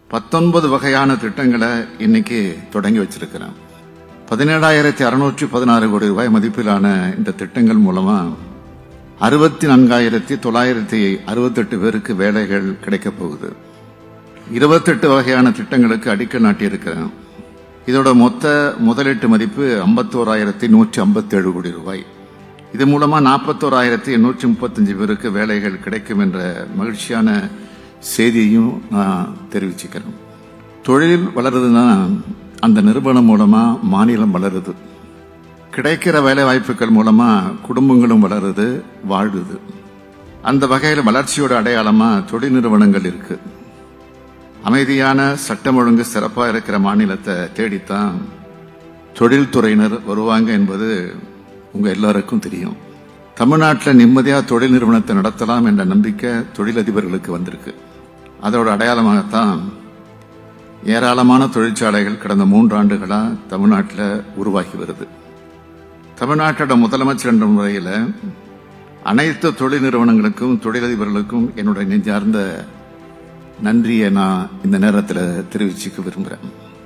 பத்தொன்பது வகையான திட்டங்களை இன்னைக்கு தொடங்கி வச்சிருக்கிறேன் பதினேழாயிரத்தி அறுநூற்றி பதினாறு கோடி ரூபாய் மதிப்பிலான இந்த திட்டங்கள் மூலமா அறுபத்தி நான்காயிரத்தி தொள்ளாயிரத்தி அறுபத்தெட்டு பேருக்கு வேலைகள் கிடைக்கப் போகுது இருபத்தெட்டு வகையான திட்டங்களுக்கு அடிக்கல் நாட்டியிருக்கிறேன் இதோட மொத்த முதலீட்டு மதிப்பு ஐம்பத்தோராயிரத்தி நூற்றி ஐம்பத்தேழு கோடி ரூபாய் இது மூலமா நாற்பத்தோராயிரத்தி எண்ணூற்றி முப்பத்தஞ்சு பேருக்கு வேலைகள் கிடைக்கும் என்ற மகிழ்ச்சியான செய்தியையும் நான் தெரிவிச்சுக்கிறேன் தொழில் வளருதுன்னா அந்த நிறுவனம் மூலமா மாநிலம் வளருது கிடைக்கிற வேலை வாய்ப்புகள் மூலமா குடும்பங்களும் வளருது வாழுது அந்த வகையில் வளர்ச்சியோட அடையாளமா தொழில் நிறுவனங்கள் இருக்கு அமைதியான சட்டம் ஒழுங்கு சிறப்பா இருக்கிற மாநிலத்தை தேடித்தான் தொழில்துறையினர் வருவாங்க என்பது உங்க எல்லாருக்கும் தெரியும் தமிழ்நாட்டில் நிம்மதியா தொழில் நிறுவனத்தை நடத்தலாம் என்ற நம்பிக்கை தொழிலதிபர்களுக்கு வந்திருக்கு அதோட அடையாளமாகத்தான் ஏராளமான தொழிற்சாலைகள் கடந்த மூன்றாண்டுகளா தமிழ்நாட்டில் உருவாகி வருது தமிழ்நாட்டோட முதலமைச்சர் என்ற முறையில் அனைத்து தொழில் நிறுவனங்களுக்கும் தொழிலதிபர்களுக்கும் என்னுடைய நெஞ்சார்ந்த நன்றியை நான் இந்த நேரத்தில் தெரிவிச்சுக்க விரும்புகிறேன்